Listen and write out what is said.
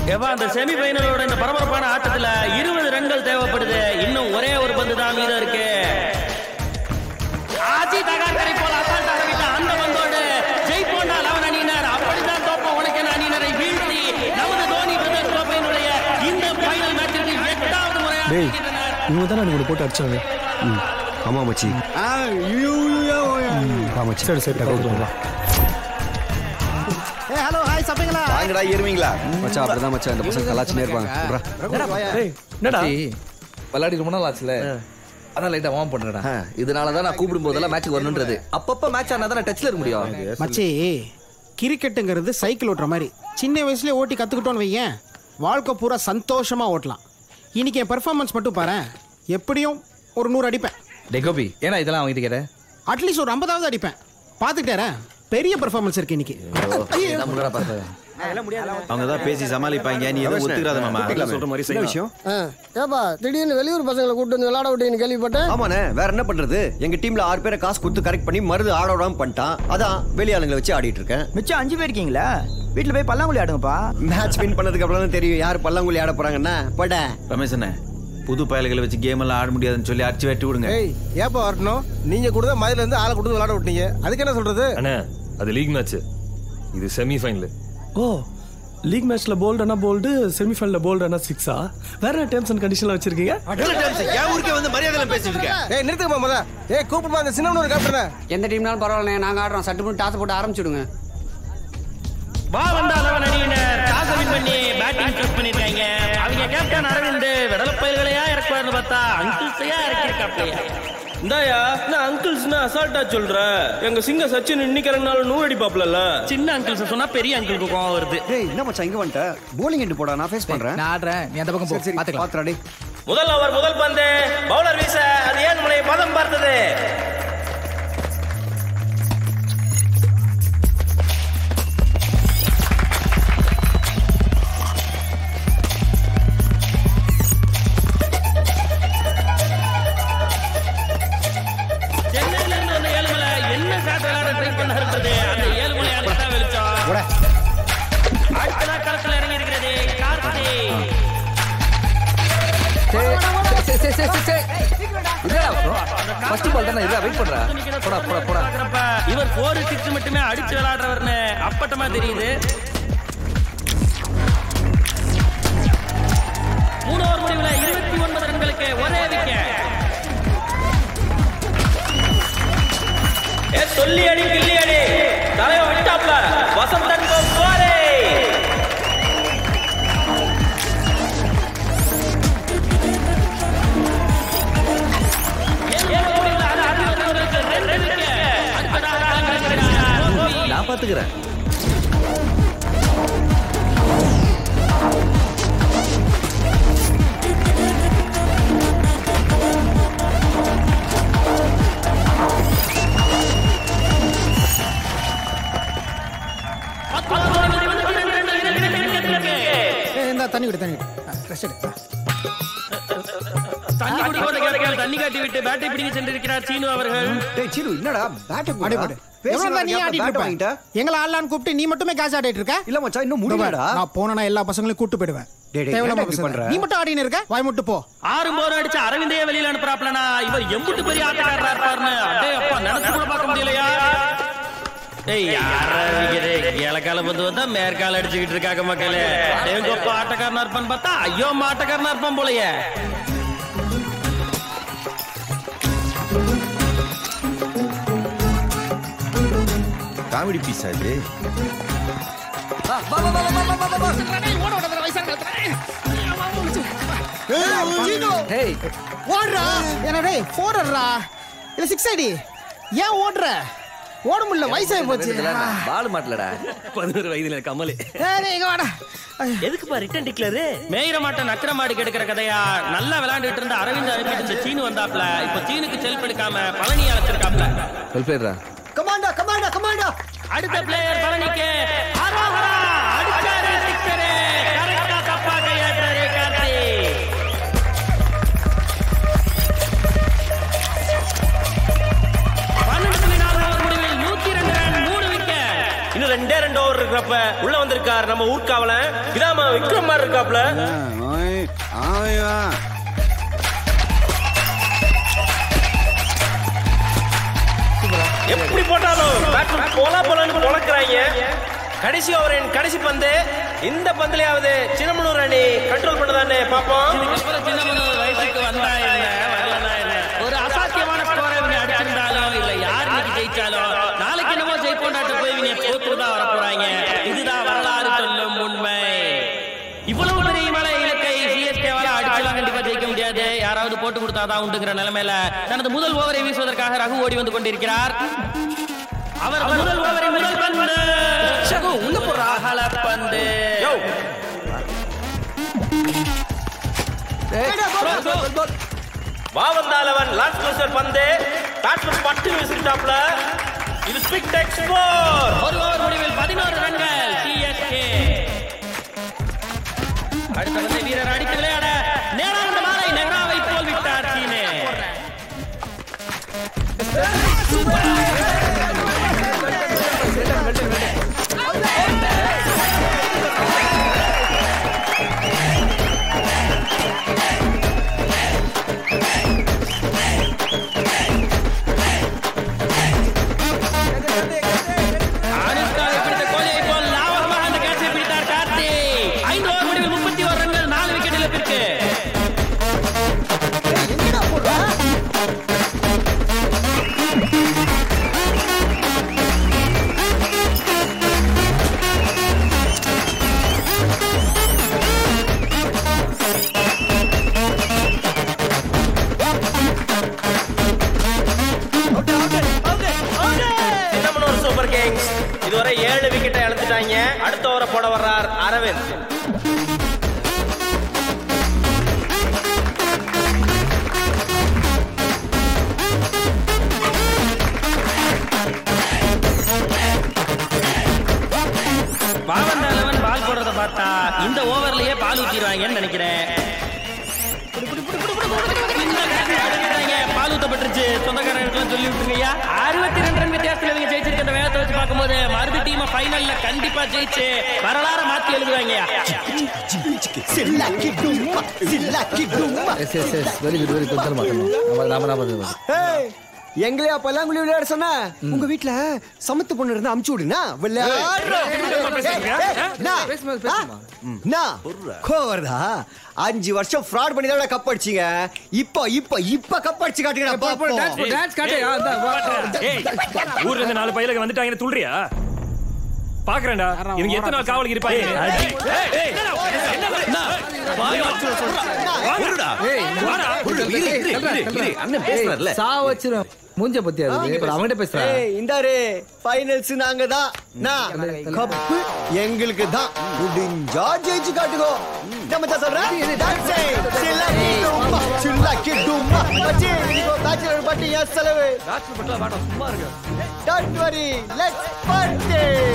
ஏப்பா அந்த செமி ஃபைனலோட இந்த பரபரப்பான ஆட்டத்துல இருபது ரன்கள் தேவைப்படுது இன்னும் ஒரே ஒரு பந்து தான் மீதம் இருக்கு ஆச்சி தகாக்கரை போல அசால்ட்டாக விட்ட அந்த பந்தோடு ஜெயிப்போண்டா லவன் அணியினர் அப்படித்தான் தோப்போம் உனக்கு அணியினரை வீழ்த்தி நமது தோனி பிரதர்ஸ் கோப்பையினுடைய இந்த ஃபைனல் மேட்சிற்கு எட்டாவது முறையாக டேய் இருக்கின்றனர். இவங்க தானே உங்களை போட்டு அடிச்சாங்க ம் ஆமா மச்சி ஆ மச்சி சரி சரி கொடுத்துருவா ஹலோ ஹாய் சாப்பிட்டீங்களா வாங்கடா ஏறுவீங்களா மச்சான் அப்படிதான் மச்சான் இந்த பசங்க கலாச்சினே இருப்பாங்க விட்றா. டேய் என்னடா விளையாடி ரொம்ப நாள் ஆச்சுல அதான் லைட்டா வார்ம் பண்றேன் இதனால தான் நான் கூப்பிடும் போதெல்லாம் மேட்ச் வரணுன்றது அப்பப்ப மேட்ச் ஆனா தான் டச்ல இருக்க முடியும் மச்சி கிரிக்கெட்டுங்கிறது சைக்கிள் ஓட்டுற மாதிரி சின்ன வயசுலயே ஓட்டி கத்துக்கிட்டோன்னு வையேன் வாழ்க்கை பூரா சந்தோஷமா ஓட்டலாம் இன்னைக்கு என் பெர்ஃபார்மன்ஸ் மட்டும் பாரேன் எப்படியும் ஒரு நூறு அடிப்பேன் டே கோபி ஏன்னா இதெல்லாம் அவங்க கேட்ட அட்லீஸ்ட் ஒரு ஐம்பதாவது அடிப்பேன் பார்த்துக்கிட்டேன் பெரிய பெர்ஃபார்மன்ஸ் இருக்கு இன்னைக்கு நம்ம பார்த்தேன் அவங்க தான் பேசி சமாளிப்பாங்க நீ எதுவும் ஒத்துக்கிறாத மாமா சொல்ற மாதிரி என்ன விஷயம் ஏப்பா திடீர்னு வெளியூர் பசங்களை கூட்டு வந்து விளையாட விட்டீங்கன்னு கேள்விப்பட்டேன் ஆமாண்ணே வேற என்ன பண்றது எங்க டீம்ல ஆறு பேரை காசு கொடுத்து கரெக்ட் பண்ணி மருது ஆட விடாம பண்ணிட்டான் அதான் வெளியாளுங்களை வச்சு ஆடிட்டு இருக்கேன் மிச்சம் அஞ்சு பேர் இருக்கீங்களா வீட்டில் போய் பல்லாங்குழி ஆடுங்கப்பா மேட்ச் வின் பண்ணதுக்கு அப்புறம் தான் தெரியும் யார் பல்லாங்குழி ஆட போறாங்கன்னா பட ரமேஷ் அண்ணே புது பயல்களை வச்சு கேம் எல்லாம் ஆட முடியாதுன்னு சொல்லி அடிச்சு வெட்டி விடுங்க ஏய் ஏப்பா வரணும் நீங்க கூட தான் மதுல இருந்து ஆளை கொடுத்து விளையாட விட்டீங்க அதுக்கு என்ன சொல்றது அண்ணே அது லீக் மேட்ச் இது செமி ஃபைனல் ஓ லீக் மேட்ச்ல போல்டனா போல்டு செமி ஃபைனல்ல போல்டனா சிக்ஸா வேற என்ன டேர்ம்ஸ் அண்ட் கண்டிஷன்ல வச்சிருக்கீங்க என் ஊருக்கே வந்து மரியாதை பேசிட்டு இருக்கேன் ஏய் நிறுத்துக்கமா முத ஏய் கூப்பிடுமா அந்த சின்ன ஒரு கேப்டன எந்த டீம்னாலும் பரவாயில்ல நாங்க ஆடுறோம் சட்டு போட்டு டாஸ் போட்டு ஆரம்பிச்சுடுங்க வா வந்த அளவன் அணியினர் டாஸ் வின் பண்ணி பேட்டிங் சூஸ் பண்ணிருக்காங்க அவங்க கேப்டன் அரவிந்த் விடல பயிர்களையா இறக்குவார்னு பார்த்தா அங்கிள்ஸையா இறக்கிருக்காப்லையா இந்தாயா நான் அங்கிள்ஸ்னா அசால்ட்டா சொல்ற எங்க சிங்க சச்சின் இன்னைக்கு ரெண்டு நாள் நூறு அடிப்பாப்ல சின்ன அங்கிள்ஸ் சொன்னா பெரிய அங்கிளுக்கு கோவம் வருது டேய் என்ன மச்சான் இங்க வந்துட்ட போலிங் எண்டு போடா நான் ஃபேஸ் பண்றேன் நான் ஆடுறேன் நீ அந்த பக்கம் சரி சரி பாத்துக்கலாம் பாத்துடா டேய் முதல் ஓவர் முதல் பந்து பவுலர் வீச அது ஏன் முனை பதம் பார்த்தது சென்னையில இருந்து வந்த ஏழுமலை என்ன ஷாட் விளையாட ட்ரை பண்ணாருன்றது அந்த ஏழுமலையால தான் வெளிச்சம் அடுத்த களத்தில் இறங்கி இருக்கிறது கார்த்திக் ஃபர்ஸ்ட் பால் தானே இதா வெயிட் பண்றா போடா போடா போடா பார்க்கறப்ப இவர் ஃபோர் சிக்ஸ் மட்டுமே அடிச்சு விளையாடுறவர்னு அப்பட்டமா தெரியுது மூணு ஓவர் முடிவுல இருபத்தி ஒன்பது ரன்களுக்கு ஒரே விக்கெட் ஏ சொல்லி அடி கில்லி அடி தலைவன் விட்டாப்ல வசந்தன் கோரே நான் பாத்துக்கிறேன் ஏய், இந்தா தண்ணி விடு தண்ணி விடு ரெஸ்ட் எடு தண்ணி குடிப்பதை கேட்க தண்ணி காட்டி விட்டு பேட்டை பிடிக்க சென்றிருக்கிறார் சீனு அவர்கள் டேய் சீனு என்னடா பேட் ஆடி போடு எவ்வளவு தான் நீ ஆடிட்டு இருப்ப எங்களை ஆடலான்னு கூப்பிட்டு நீ மட்டுமே காசு ஆடிட்டு இருக்க இல்ல மச்சான் இன்னும் இதோ பாரு, முடியலடா நான் போனா எல்லா பசங்களையும் கூட்டு போயிடுவேன் டேய், டேய், தேவையில்லாம ஏன்டா இப்படி பேசாத. பண்ற? நீ மட்டும் ஆடின்னு இருக்க வாய் மட்டும் போ ஆறு போர் அடிச்சு அரவிந்தையே வெளியில அனுப்புறாப்லனா இவர் எம்புட்டு பெரிய ஆட்டக்காரரா இருப்பாருன்னு அடே அப்பா நினைச்சு கூட பார்க்க முடியலையா ஏய் யாரே இலக்கால வந்து வந்தா மேற்கால அடிச்சுக்கிட்டு இருக்காங்க மக்களே எங்கப்பா ஆட்டக்காரனா இருப்பான்னு பார்த்தா ஐயோ அம்மா ஆட்டக்காரனா இருப்பான் போலயே காமெடி பீஸ் அது ஹேய் ஓடுறா என்ன டேய் போடுறா இல்ல சிக்ஸ் அடி ஏன் ஓடுற ஓட முடியல வயசாகி போச்சு பால் மாட்டலடா பதினோரு வயதுல கமலு ஏய், டேய், இங்க வாடா எதுக்குப்பா ரிட்டன் டிக்ளரு மேயிற மாட்ட நக்கிர மாடு கெடுக்கிற கதையா நல்லா விளையாண்டுட்டு இருந்த அரவிந்த் அனுப்பிட்டு இந்த சீனு வந்தாப்ல இப்ப சீனுக்கு செல்ஃப் எடுக்காம பழனி அழைச்சிருக்காப்ல வெல் பிளேட்ரா கமாண்டா கமாண்டா கமாண்டா அடுத்த பிளேயர் பழனிக்கு அரோகரா அடிச்சாரு சிக்ஸரு கரெக்டா தப்பா கையாடுறாரு கார்த்திக் பன்னெண்டு புள்ளி நாலு ஓவர் முடிவில் நூத்தி ரெண்டு ரன் மூணு விக்கெட் இன்னும் ரெண்டே ரெண்டு ஓவர் இருக்கிறப்ப உள்ள வந்திருக்கார் நம்ம ஊர்க்காவலன் இதாம விக்ரம் மாதிரி இருக்காப்ல எப்படி போட்டாலும் பேட்ஸ்மேன் போலா போலான்னு பொழக்கிறாங்க கடைசி ஓவரின் கடைசி பந்து இந்த பந்துலயாவது சின்னமனூர் அணி கண்ட்ரோல் பண்ணதானே பாப்போம் இதுக்கப்புறம் சின்னமனூர் வயசுக்கு வந்தா என்ன வரலனா என்ன ஒரு அசாத்தியமான ஸ்கோரை இவங்க அடிச்சிருந்தாலும் இல்ல யார் இன்னைக்கு ஜெயிச்சாலும் நாளைக்கு என்னமோ ஜெயிப்போண்டாட்ட போய் இவங்க தோத்துதான் வர போறாங்க இதுதான் வரலாறு சொல்லும் உண்மை இவ்வளவு பெரிய மலை இலக்கை சிஎஸ்கேவால அடிச்சலாம் கண்டிப்பா ஜெயிக்க முடியாது யாராவது போட்டு கொடுத்தாதான் உண்டுங்கிற நிலைமையில தனது முதல் ஓவரை வீசுவதற்காக ரகு ஓடி வந்து கொண்டிருக்கிறார் அவர் முதல் ஓவரை முதல் பந்து உள்ள போடுற அகல பந்து வா வந்தாலவன் லாஸ்ட் க்ளோசர் பந்து பேட்ஸ்மேன் பட்டு விசிட்டாப்ல இது ஸ்பிக் டெக் ஸ்கோர் ஒரு ஓவர் முடிவில் பதினோரு ரன்கள் சிஎஸ்கே அடுத்த வந்து வீரர் அடித்து விளையாட நேரான மாலை நெஹ்ராவை போல் விட்டார் சீனே அனுஷ்காவை பிடித்த கோலியை போல் லாபகமாக அந்த கேட்சை பிடித்தார் கார்த்தி ஐந்து ஓவர் முடிவில் முப்பத்தி ஒரு ரன்கள் நாலு விக்கெட் இழப்பிற்கு சின்னமனூர் சூப்பர் கிங்ஸ் இதுவரை ஏழு விக்கெட்டை இழந்துட்டாங்க அடுத்த ஓவரை போட வர்றார் அரவிந்த் பாவந்த அளவன் பால் போடுறத பார்த்தா இந்த ஓவர்லயே பால் ஊத்திடுவாங்கன்னு நினைக்கிறேன் இந்த catch அடிச்சிட்டாங்க. பால் ஊத்தப்பட்டுருச்சு சொந்தக்காரங்களுக்குலாம் சொல்லி விட்டுருங்கய்யா அறுபத்தி ரெண்டு ரன் வித்தியாசத்துல இவங்க ஜெயிச்சிருக்க அந்த வேகத்தை வச்சு பார்க்கும்போது மறுபடி டீம் ஃபைனல்ல கண்டிப்பா ஜெயிச்சு வரலாற மாத்தி எழுதுவாங்கய்யா yes yes yes very good very good தர மாட்டோம் நாம நாம நாம எங்களையா பல்லாங்குழி விளையாட சொன்ன உங்க வீட்ல சமத்து பொண்ணு இருந்தா அமுச்சு விடுனா கோவர்தா அஞ்சு வருஷம் ஃப்ராட் பண்ணி தான் கப் அடிச்சீங்க இப்போ இப்போ இப்போ கப் அடிச்சு காட்டுங்க டான்ஸ் காட்டு ஊர்ல இருந்து நாலு பையலுக்கு வந்துட்டாங்கன்னு துள்றியா பாக்குறேன்டா இவங்க எத்தனை நாள் காவலுக்கு இருப்பாங்க ஏய், ஏய், அண்ணன் பேசுறாருல சா வச்சிரும் மூஞ்ச பத்தி அது இப்ப அவன்கிட்ட பேசுறேன் ஏய் இந்தாரு ஃபைனல்ஸ் நாங்க தான் நான் கப்பு எங்களுக்கு தான் முடிஞ்சா ஜெயிச்சு காட்டுகோ நம்ம தான் சொல்றேன் டான்ஸ் சில்லாக்கி டும்மா சில்லாக்கி டும்மா மச்சி நீங்க பேச்சுலர் பார்ட்டி என் செலவு டான்ட் வரி லெட்ஸ் பார்ட்டி